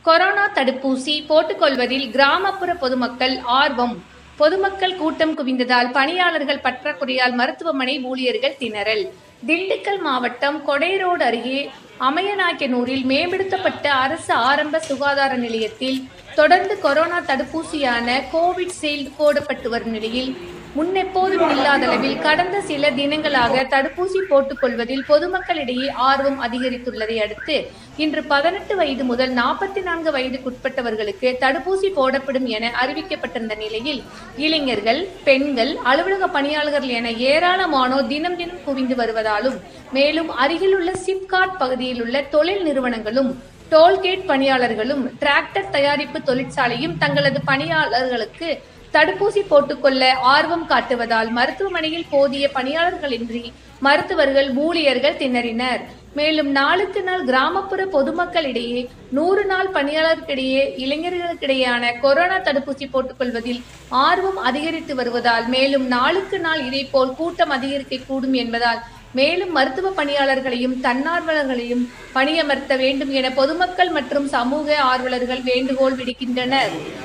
corona தடுப்பூசி போட்டுக்கொள்வதில் கிராமப்புற பொதுமக்கள் ஆர்வம் பொதுமக்கள் கூட்டம் குவிந்ததால் பணியாளர்கள் பற்றாக்குறையால் மருத்துவமனை ஊழியர்கள் திணறல் திண்டுக்கல் மாவட்டம் கொடைரோடு அருகே அமையநாயக்கனூரில் மேம்படுத்தப்பட்ட அரசு ஆரம்ப சுகாதார நிலையத்தில் தொடர்ந்து கொரோனா தடுப்பூசியான கோவிட் சீல்டு போடப்பட்டு வரும் நிலையில் முன்னெப்போதும் இல்லாத அளவில் கடந்த சில தினங்களாக தடுப்பூசி போட்டுக் கொள்வதில் பொதுமக்களிடையே ஆர்வம் அதிகரித்துள்ளதை அடுத்து இன்று பதினெட்டு வயது முதல் நாற்பத்தி நான்கு வயதுக்குட்பட்டவர்களுக்கு தடுப்பூசி போடப்படும் என அறிவிக்கப்பட்டிருந்த நிலையில் இளைஞர்கள் பெண்கள் அலுவலக பணியாளர்கள் என ஏராளமானோர் தினம் தினம் குவிந்து வருவதாலும் மேலும் அருகிலுள்ள சிப்காட் பகுதியில் உள்ள தொழில் நிறுவனங்களும் டோல்கேட் பணியாளர்களும் டிராக்டர் தயாரிப்பு தொழிற்சாலையும் தங்களது பணியாளர்களுக்கு தடுப்பூசி போட்டுக்கொள்ள ஆர்வம் காட்டுவதால் மருத்துவமனையில் போதிய பணியாளர்களின்றி மருத்துவர்கள் ஊழியர்கள் திணறினர் மேலும் நாளுக்கு நாள் கிராமப்புற பொதுமக்களிடையே நூறு நாள் பணியாளர்களிடையே இளைஞர்களுக்கிடையேயான கொரோனா தடுப்பூசி போட்டுக்கொள்வதில் ஆர்வம் அதிகரித்து வருவதால் மேலும் நாளுக்கு நாள் இதேபோல் கூட்டம் அதிகரிக்க கூடும் என்பதால் மேலும் மருத்துவ பணியாளர்களையும் தன்னார்வலர்களையும் பணியமர்த்த வேண்டும் என பொதுமக்கள் மற்றும் சமூக ஆர்வலர்கள் வேண்டுகோள் விடுக்கின்றனர்